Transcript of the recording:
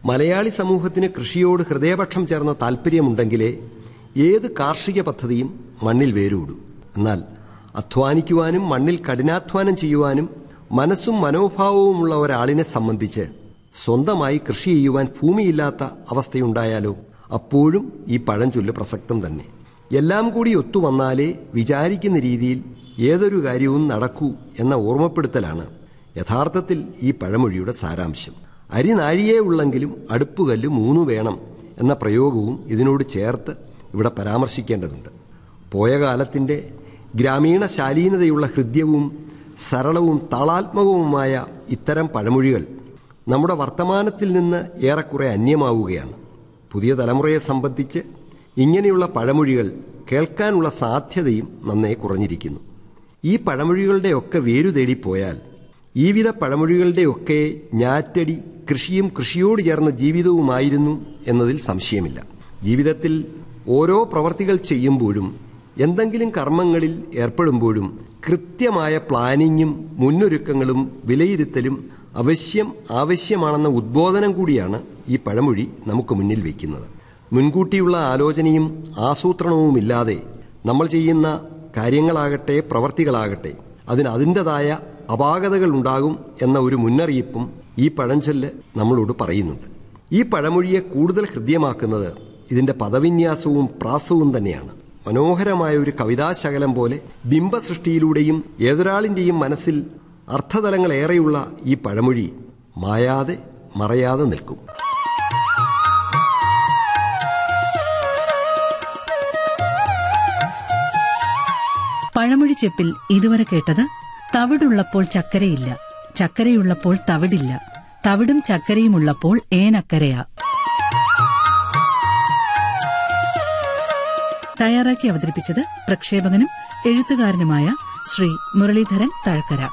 മലയാളി സമൂഹത്തിന് കൃഷിയോട് ഹൃദയപക്ഷം ചേർന്ന താല്പര്യമുണ്ടെങ്കിലേ ഏത് കാർഷിക പദ്ധതിയും മണ്ണിൽ വേരൂടൂ എന്നാൽ അധ്വാനിക്കുവാനും മണ്ണിൽ കഠിനാധ്വാനം ചെയ്യുവാനും മനസ്സും മനോഭാവവുമുള്ള ഒരാളിനെ സംബന്ധിച്ച് സ്വന്തമായി കൃഷി ചെയ്യുവാൻ ഭൂമിയില്ലാത്ത അവസ്ഥയുണ്ടായാലോ അപ്പോഴും ഈ പഴഞ്ചൊല്ല് പ്രസക്തം തന്നെ എല്ലാം കൂടി ഒത്തുവന്നാലേ വിചാരിക്കുന്ന രീതിയിൽ ഏതൊരു കാര്യവും നടക്കൂ എന്ന ഓർമ്മപ്പെടുത്തലാണ് യഥാർത്ഥത്തിൽ ഈ പഴമൊഴിയുടെ സാരാംശം അരി നാഴിയേ ഉള്ളെങ്കിലും അടുപ്പുകല്ല് മൂന്നു വേണം എന്ന പ്രയോഗവും ഇതിനോട് ചേർത്ത് ഇവിടെ പരാമർശിക്കേണ്ടതുണ്ട് പോയ കാലത്തിൻ്റെ ഗ്രാമീണ ശാലീനതയുള്ള ഹൃദ്യവും സരളവും താളാത്മകവുമായ ഇത്തരം പഴമൊഴികൾ നമ്മുടെ വർത്തമാനത്തിൽ നിന്ന് ഏറെക്കുറെ അന്യമാവുകയാണ് പുതിയ തലമുറയെ സംബന്ധിച്ച് ഇങ്ങനെയുള്ള പഴമൊഴികൾ കേൾക്കാനുള്ള സാധ്യതയും നന്നേ കുറഞ്ഞിരിക്കുന്നു ഈ പഴമൊഴികളുടെയൊക്കെ വേരു തേടിപ്പോയാൽ ഈ വിധ പഴമൊഴികളുടെയൊക്കെ ഞാറ്റടി കൃഷിയും കൃഷിയോട് ചേർന്ന ജീവിതവുമായിരുന്നു എന്നതിൽ സംശയമില്ല ജീവിതത്തിൽ ഓരോ പ്രവർത്തികൾ ചെയ്യുമ്പോഴും എന്തെങ്കിലും കർമ്മങ്ങളിൽ ഏർപ്പെടുമ്പോഴും കൃത്യമായ പ്ലാനിങ്ങും മുന്നൊരുക്കങ്ങളും വിലയിരുത്തലും അവശ്യം ആവശ്യമാണെന്ന ഉദ്ബോധനം കൂടിയാണ് ഈ പഴമൊഴി നമുക്ക് മുന്നിൽ വയ്ക്കുന്നത് മുൻകൂട്ടിയുള്ള ആലോചനയും ആസൂത്രണവുമില്ലാതെ നമ്മൾ ചെയ്യുന്ന കാര്യങ്ങളാകട്ടെ പ്രവർത്തികളാകട്ടെ അതിന് അതിൻ്റെതായ അപാകതകൾ ഉണ്ടാകും എന്ന ഒരു മുന്നറിയിപ്പും ഈ പഴഞ്ചൊല്ല് നമ്മളോട് പറയുന്നുണ്ട് ഈ പഴമൊഴിയെ കൂടുതൽ ഹൃദ്യമാക്കുന്നത് ഇതിന്റെ പദവിന്യാസവും പ്രാസവും തന്നെയാണ് മനോഹരമായ ഒരു കവിതാശകലം പോലെ ബിംബസൃഷ്ടിയിലൂടെയും ഏതൊരാളിൻ്റെയും മനസ്സിൽ അർത്ഥതലങ്ങളേറെയുള്ള ഈ പഴമൊഴി മായാതെ മറയാതെ നിൽക്കും പഴമൊഴി ചെപ്പിൽ ഇതുവരെ കേട്ടത് തവിടുള്ളപ്പോൾ ചക്കരയില്ല ചക്കരയുള്ളപ്പോൾ തവിടില്ല തവിടും ചക്കരയും ഉള്ളപ്പോൾ ഏനക്കരയാ തയ്യാറാക്കി അവതരിപ്പിച്ചത് പ്രക്ഷേപകനും എഴുത്തുകാരനുമായ ശ്രീ മുരളീധരൻ തഴക്കര